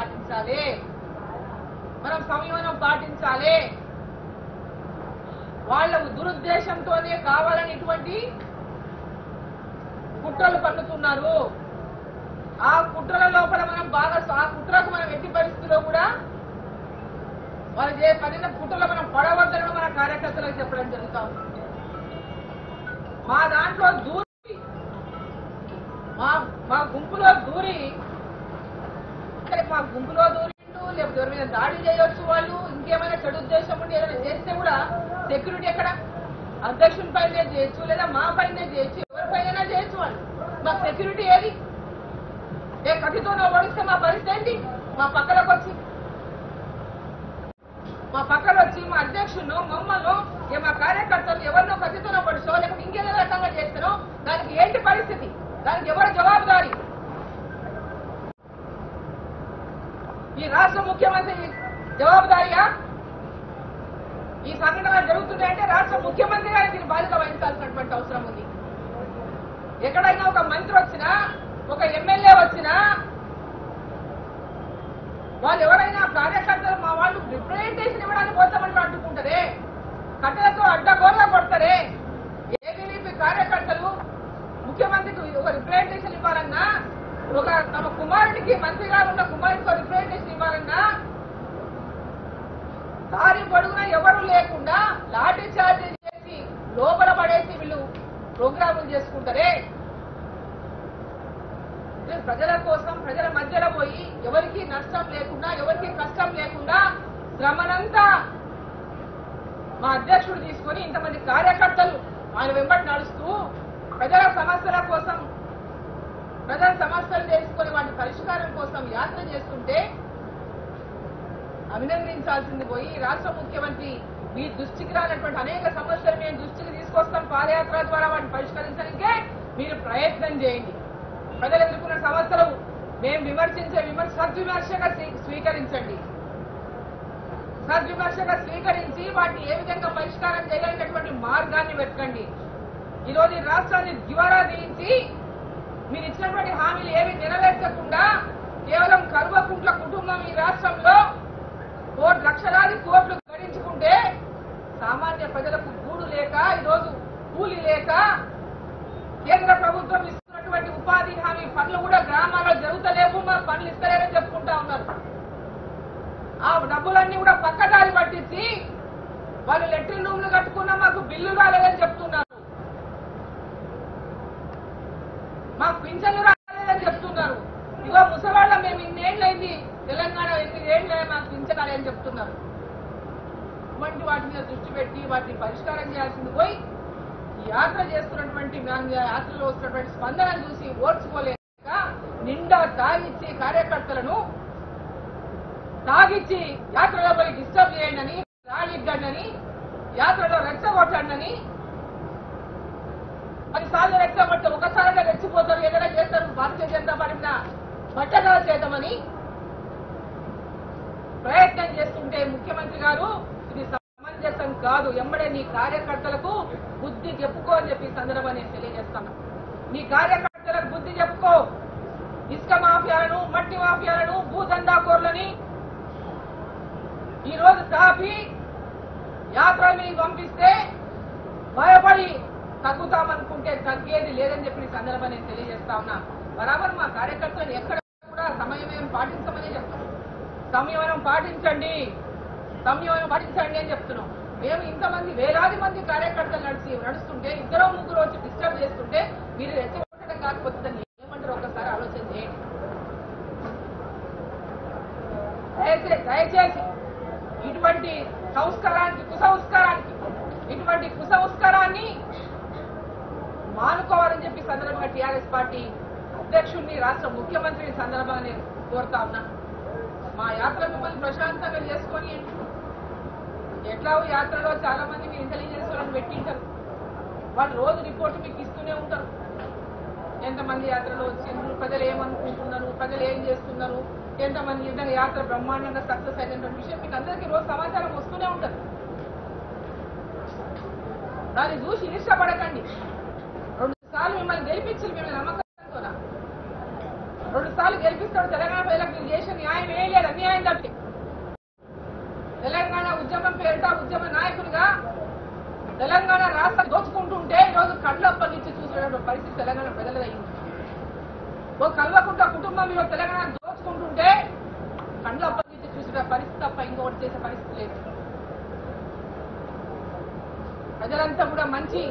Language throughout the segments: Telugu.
పాటించాలి మనం సంయమనం పాటించాలి వాళ్ళ దురుద్దేశంతోనే కావాలని ఇటువంటి కుట్రలు పన్నుతున్నారు ఆ కుట్రల లోపల మనం బాగా ఆ కుట్రకు మనం ఎట్టి పరిస్థితిలో కూడా వాళ్ళు చే పడిన కుట్రలో మనం పడవద్దని మన కార్యకర్తలకు చెప్పడం జరుగుతా ఉంది మా దాంట్లో దూరి మా మా గుంపులో దూరి అంటే మా గుంపులో దూరిండు లేకపోతే ఎవరి మీద దాడి చేయొచ్చు వాళ్ళు ఇంకేమైనా చెడు ఉద్దేశం ఉండి ఏదైనా చేస్తే కూడా సెక్యూరిటీ ఎక్కడ అధ్యక్షుని పైనే చేయొచ్చు లేదా మా పైనే చేయొచ్చు ఎవరి పైన చేయొచ్చు వాళ్ళు మాకు సెక్యూరిటీ ఏది ఏ కత్తితోనో ఓడిస్తే మా పరిస్థితి ఏంటి మా పక్కలకు వచ్చి మా పక్కన వచ్చి మా అధ్యక్షుడు మమ్మల్ని ఏ మా కార్యకర్తలు ఎవరినో కత్తితోనో పడిసో లేకపోతే ఇంకేదో రకంగా చేస్తానో దానికి ఏంటి పరిస్థితి దానికి ఎవరు జవాబుదారీ ఈ రాష్ట్ర ముఖ్యమంత్రి జవాబుదారియా ఈ సంఘటన జరుగుతుంది అంటే రాష్ట్ర ముఖ్యమంత్రి గారు దీని బాధ్యత వహించాల్సినటువంటి అవసరం ఉంది ఎక్కడైనా ఒక మంత్రి వచ్చినా ఒక ఎమ్మెల్యే వచ్చినా వాళ్ళు ఎవరైనా కార్యకర్తలు మా వాళ్ళు రిప్రజెంటేషన్ ఇవ్వడానికి పోతామని అడ్డుకుంటారే కట్టెలతో అడ్డగోలుగా కొడతారే ఏబీవీపీ కార్యకర్తలు ముఖ్యమంత్రికి ఒక రిప్రజెంటేషన్ ఇవ్వాలన్నా ఒక తమ కుమారుడికి మంత్రి గారు ఉన్న కుమారుడికి ఒక రిప్రజెంటేషన్ ఇవ్వాలన్నా దారి పొడుగున ఎవరు లేకుండా లాఠీ చార్జ్ చేసి లోపల పడేసి వీళ్ళు ప్రోగ్రాములు చేసుకుంటారే ఇది ప్రజల కోసం ప్రజల మధ్యలో పోయి ఎవరికి నష్టం లేకుండా ఎవరికి కష్టం లేకుండా శ్రమనంతా మా అధ్యక్షుడు తీసుకొని ఇంతమంది కార్యకర్తలు ఆయన వెంబడి నడుస్తూ ప్రజల సమస్యల కోసం ప్రజల సమస్యలు తెలుసుకొని వాటి పరిష్కారం కోసం యాత్ర చేస్తుంటే అభినందించాల్సింది పోయి రాష్ట్ర ముఖ్యమంత్రి మీ దృష్టికి రానటువంటి అనేక సమస్యలు మేము దృష్టికి తీసుకొస్తాం పాదయాత్ర ద్వారా వాటిని పరిష్కరించడానికే మీరు ప్రయత్నం చేయండి ప్రజలు ఎదుర్కొన్న సమస్యలు మేము విమర్శించే విమర్శ సద్విమర్శగా స్వీ- స్వీకరించండి సద్విమర్శగా స్వీకరించి వాటిని ఏ విధంగా పరిష్కారం చేయగలిగినటువంటి మార్గాన్ని వెతకండి ఈ రోజు ఈ రాష్ట్రాన్ని దివాలా తీయించి మీరు ఇచ్చినటువంటి హామీలు ఏవి నెరవేర్చకుండా కేవలం కల్వకుంట్ల కుటుంబం ఈ రాష్ట్రంలో కోటి లక్షలాది కోట్లు గడించుకుంటే సామాన్య ప్రజలకు గూడు లేక ఈరోజు కూలి లేక కేంద్ర ప్రభుత్వం ఇస్తున్నటువంటి ఉపాధి హామీ పనులు కూడా గ్రామాల్లో జరుగుతలేవు మా పనులు ఇస్తలేరని చెప్పుకుంటా ఉన్నారు ఆ డబ్బులన్నీ కూడా పక్కదారి పట్టించి వాళ్ళు లెట్రిన్ రూమ్లు కట్టుకున్నా మాకు బిల్లు రాలేదని చెప్తున్నారు మాకు పింఛన్లు రాలేదని చెప్తున్నారు ఇగో ముసలాళ్ళ మేము ఇన్నేళ్ళైంది తెలంగాణ ఎనిమిదేళ్ళు మాకు పింఛన్ రాలేదని చెప్తున్నారు ఇటువంటి వాటి మీద దృష్టి పెట్టి వాటిని పరిష్కారం చేయాల్సింది పోయి ఈ యాత్ర చేస్తున్నటువంటి మా యాత్రలో వస్తున్నటువంటి స్పందన చూసి ఓర్చుకోలేక నిండా తాగిచ్చి కార్యకర్తలను తాగిచ్చి యాత్రలో పోయి డిస్టర్బ్ చేయండి రాళ్ళిగ్గండి యాత్రలో రెచ్చగొట్టండి పదిసార్లు రెచ్చగొట్టి ఒకసారిగా రెచ్చిపోతారు ఏదైనా చేస్తారు భారతీయ జనతా పార్టీ మీద బట్టగా చేద్దామని ప్రయత్నం చేస్తుంటే ముఖ్యమంత్రి గారు ఇది సమంజసం కాదు ఎమ్మడే నీ కార్యకర్తలకు బుద్ధి చెప్పుకో అని చెప్పి ఈ సందర్భంగా నేను తెలియజేస్తాను నీ కార్యకర్తలకు బుద్ధి చెప్పుకో ఇసుక మాఫియాలను మట్టి మాఫియాలను భూదందాకోర్లని ఈ రోజు తాపి యాత్ర మీకు పంపిస్తే భయపడి తగ్గుతామనుకుంటే తగ్గేది లేదని చెప్పి ఈ సందర్భంగా నేను తెలియజేస్తా ఉన్నా బరాబర్ మా కార్యకర్తలు ఎక్కడ కూడా సమయం పాటించమని చెప్తాం సంయమనం పాటించండి సంయమనం పాటించండి అని చెప్తున్నాం మేము ఇంతమంది వేలాది మంది కార్యకర్తలు నడిచి నడుస్తుంటే ఇద్దరు ముగ్గురు వచ్చి డిస్టర్బ్ చేస్తుంటే మీరు రెచ్చగొట్టడం కాకపోతే దాన్ని ఏమంటారు ఒకసారి ఆలోచన చేయండి దయచేసి దయచేసి ఇటువంటి సంస్కారానికి కుసంస్కారానికి ఇటువంటి కుసంస్కారాన్ని మానుకోవాలని చెప్పి సందర్భంగా టీఆర్ఎస్ పార్టీ అధ్యక్షుడిని రాష్ట్ర ముఖ్యమంత్రిని సందర్భంగా నేను కోరుతా ఉన్నా మా యాత్ర మిమ్మల్ని ప్రశాంతంగా చేసుకొని ఎట్లా యాత్రలో చాలా మంది మీరు ఇంటెలిజెన్స్ వాళ్ళని పెట్టింటారు వాళ్ళు రోజు రిపోర్ట్ మీకు ఇస్తూనే ఉంటారు ఎంతమంది యాత్రలో వచ్చిండ్రు ప్రజలు ఏమనుకుంటున్నారు ప్రజలు ఏం చేస్తున్నారు ఎంతమంది నిజంగా యాత్ర బ్రహ్మాండంగా సక్సెస్ అయినటువంటి విషయం మీకు అందరికీ రోజు సమాచారం వస్తూనే ఉంటుంది దాన్ని చూసి ఇష్టపడకండి రెండు సార్లు మిమ్మల్ని గెలిపించి మిమ్మల్ని నమ్మకంతో రెండు సార్లు వాళ్ళు గెలిపిస్తాడు తెలంగాణ ప్రజలకు మీరు చేసిన న్యాయం ఏం లేదు అన్యాయం తప్పి తెలంగాణ ఉద్యమం పేరిట ఉద్యమ నాయకులుగా తెలంగాణ రాష్ట్రం దోచుకుంటుంటే ఈరోజు కళ్ళప్పగించి చూసినటువంటి పరిస్థితి తెలంగాణ ప్రజలదయ్యింది ఓ కల్వకుంట కుటుంబం ఈరోజు తెలంగాణ దోచుకుంటుంటే కళ్ళప్పగించి చూసిన పరిస్థితి తప్ప ఇంకొకటి చేసే పరిస్థితి లేదు ప్రజలంతా కూడా మంచి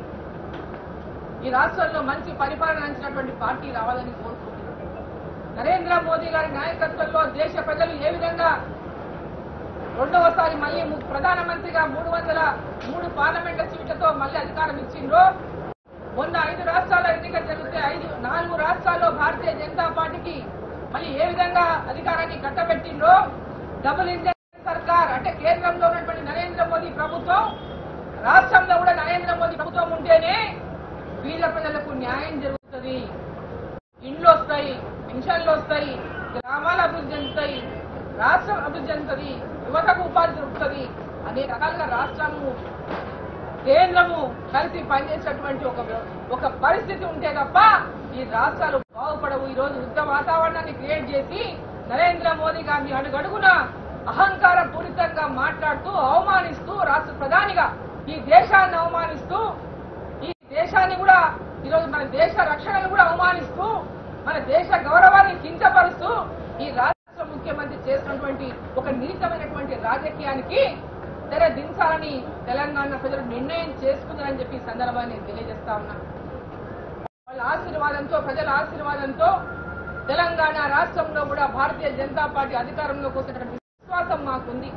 ఈ రాష్ట్రంలో మంచి పరిపాలన అంచినటువంటి పార్టీ రావాలని కోరుకుంటున్నారు నరేంద్ర మోదీ గారి నాయకత్వంలో దేశ ప్రజలు ఏ విధంగా రెండవసారి మళ్ళీ ము- ప్రధానమంత్రిగా మూడు వందల మూడు పార్లమెంట్ల సీట్లతో మళ్ళీ అధికారం ఇచ్చిండ్రో మొన్న ఐదు రాష్ట్రాల ఎన్నిక జరిగితే ఐదు నాలుగు రాష్ట్రాల్లో భారతీయ జనతా పార్టీకి మళ్ళీ ఏ విధంగా అధికారాన్ని కట్టబెట్టిండ్రో డబుల్ ఇంజన్ సర్కార్ అంటే కేంద్రంలో ఉన్నటువంటి నరేంద్ర మోదీ ప్రభుత్వం రాష్ట్రంలో కూడా నరేంద్ర మోదీ ప్రభుత్వం ఉంటేనే బీద ప్రజలకు న్యాయం జరుగుతుంది ఇండ్లు వస్తాయి పెన్షన్లు వస్తాయి గ్రామాల అభివృద్ధి చెందుతాయి రాష్ట్రం అభివృద్ధి చెందుతుంది యువతకు ఉపాధి దొరుకుతుంది అనేక రకాలుగా రాష్ట్రము కేంద్రము కలిసి పనిచేసేటువంటి ఒక ఒక పరిస్థితి ఉంటే తప్ప ఈ రాష్ట్రాలు బాగుపడవు ఈ రోజు యుద్ధ వాతావరణాన్ని క్రియేట్ చేసి నరేంద్ర మోదీ గారిని అడుగడుగున అహంకార పూరితంగా మాట్లాడుతూ అవమానిస్తూ రాష్ట్ర ప్రధానిగా ఈ దేశాన్ని అవమానిస్తూ ఈ దేశాన్ని కూడా ఈరోజు మన దేశ రక్షణను కూడా అవమానిస్తూ మన దేశ గౌరవాన్ని కించపరుస్తూ ఈ రాష్ట్ర ముఖ్యమంత్రి చేసినటువంటి ఒక నీచమైనటువంటి రాజకీయానికి తెర దించాలని తెలంగాణ ప్రజలు నిర్ణయం చేసుకుందని చెప్పి ఈ సందర్భాన్ని నేను తెలియజేస్తా ఉన్నా వాళ్ళ ఆశీర్వాదంతో ప్రజల ఆశీర్వాదంతో తెలంగాణ రాష్ట్రంలో కూడా భారతీయ జనతా పార్టీ అధికారంలోకి వచ్చినటువంటి విశ్వాసం మాకుంది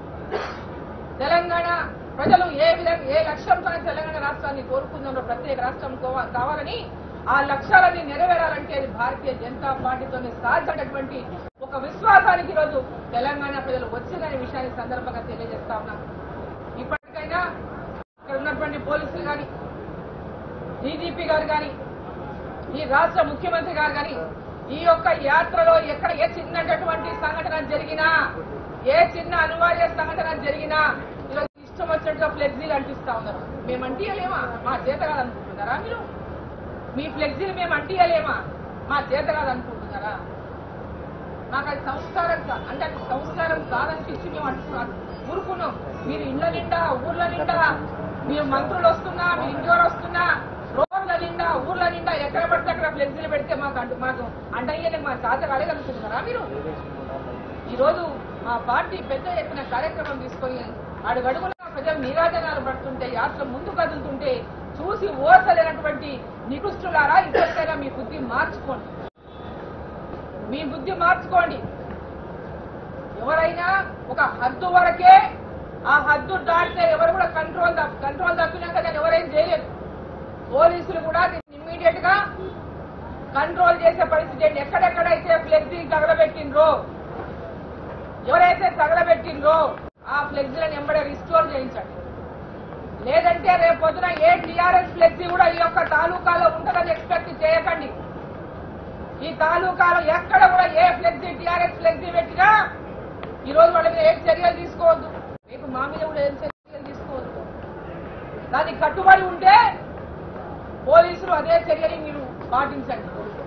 తెలంగాణ ప్రజలు ఏ విధంగా ఏ లక్ష్యంతో తెలంగాణ రాష్ట్రాన్ని కోరుకుందో ప్రత్యేక రాష్ట్రం కోవ- కావాలని ఆ లక్ష్యాలని నెరవేరాలంటే అది భారతీయ జనతా పార్టీతోనే సాధ్యమైనటువంటి ఒక విశ్వాసానికి ఈరోజు తెలంగాణ ప్రజలు వచ్చిందనే విషయాన్ని ఈ సందర్భంగా తెలియజేస్తా ఉన్నాం ఇప్పటికైనా ఇక్కడ ఉన్నటువంటి పోలీసులు కానీ డీజీపీ గారు కానీ ఈ రాష్ట్ర ముఖ్యమంత్రి గారు కానీ ఈ యొక్క యాత్రలో ఎక్కడ ఏ చిన్నటువంటి సంఘటన జరిగినా ఏ చిన్న అనివార్య సంఘటన జరిగినా ఈరోజు ఇష్టం వచ్చినట్టుగా ఫ్లెక్సీలు అంటిస్తా ఉన్నారు మేము అంటియలేమా మా చేత కాదనుకుంటున్నారా మీరు మీ ఫ్లెక్సీలు మేము అంటియలేమా మా చేత కాదనుకుంటున్నారా మాకు అది సంస్కారం కా- అంటే అది సంస్కారం కాదనిపించి మేము అంటున్నాం ఊరుకున్నాం మీరు ఇళ్ళ నిండా ఊర్ల నిండా మీరు మంత్రులు వస్తున్నా మీరు ఇంటివారు వస్తున్నా రోడ్ల నిండా ఊర్ల నిండా ఎక్కడ పడితే అక్కడ ఫ్లెక్సీలు పెడితే మాకు అంటు మాకు అంటయ్యే మా తాత అడగలుగుతున్నారా మీరు ఈ రోజు మా పార్టీ పెద్ద ఎత్తున కార్యక్రమం తీసుకొని అడుగడుగున ప్రజలు నీరాజనాలు పడుతుంటే యాత్ర ముందు కదులుతుంటే చూసి ఓర్చలేనటువంటి నికృష్టులారా ఇప్పటికైనా మీ బుద్ధి మార్చుకోండి మీ బుద్ధి మార్చుకోండి ఎవరైనా ఒక హద్దు వరకే ఆ హద్దు దాటితే ఎవరు కూడా కంట్రోల్ తప్ప- కంట్రోల్ తప్పినాక దాన్ని ఎవరేం చేయలేదు పోలీసులు కూడా దీన్ని ఇమ్మీడియట్ గా కంట్రోల్ చేసే పరిస్థితి ఏంటి ఎక్కడెక్కడైతే ఫ్లెక్సీ తగలబెట్టిండ్రో ఎవరైతే తగలబెట్టిండ్రో ఆ ఫ్లెక్సీలను ఎంబడే రిస్టోర్ చేయించండి లేదంటే రేపు పొద్దున ఏ టీఆర్ఎస్ ఫ్లెక్సీ కూడా ఈ యొక్క తాలూకాలో ఉంటుందని ఎక్స్పెక్ట్ చేయకండి ఈ తాలూకాలో ఎక్కడ కూడా ఏ ఫ్లెక్సీ టీఆర్ఎస్ ఫ్లెక్సీ పెట్టినా ఈ రోజు వాళ్ళ మీద ఏం చర్యలు తీసుకోవద్దు రేపు మా మీద కూడా ఏం చర్యలు తీసుకోవద్దు దానికి కట్టుబడి ఉంటే పోలీసులు అదే చర్యని మీరు పాటించండి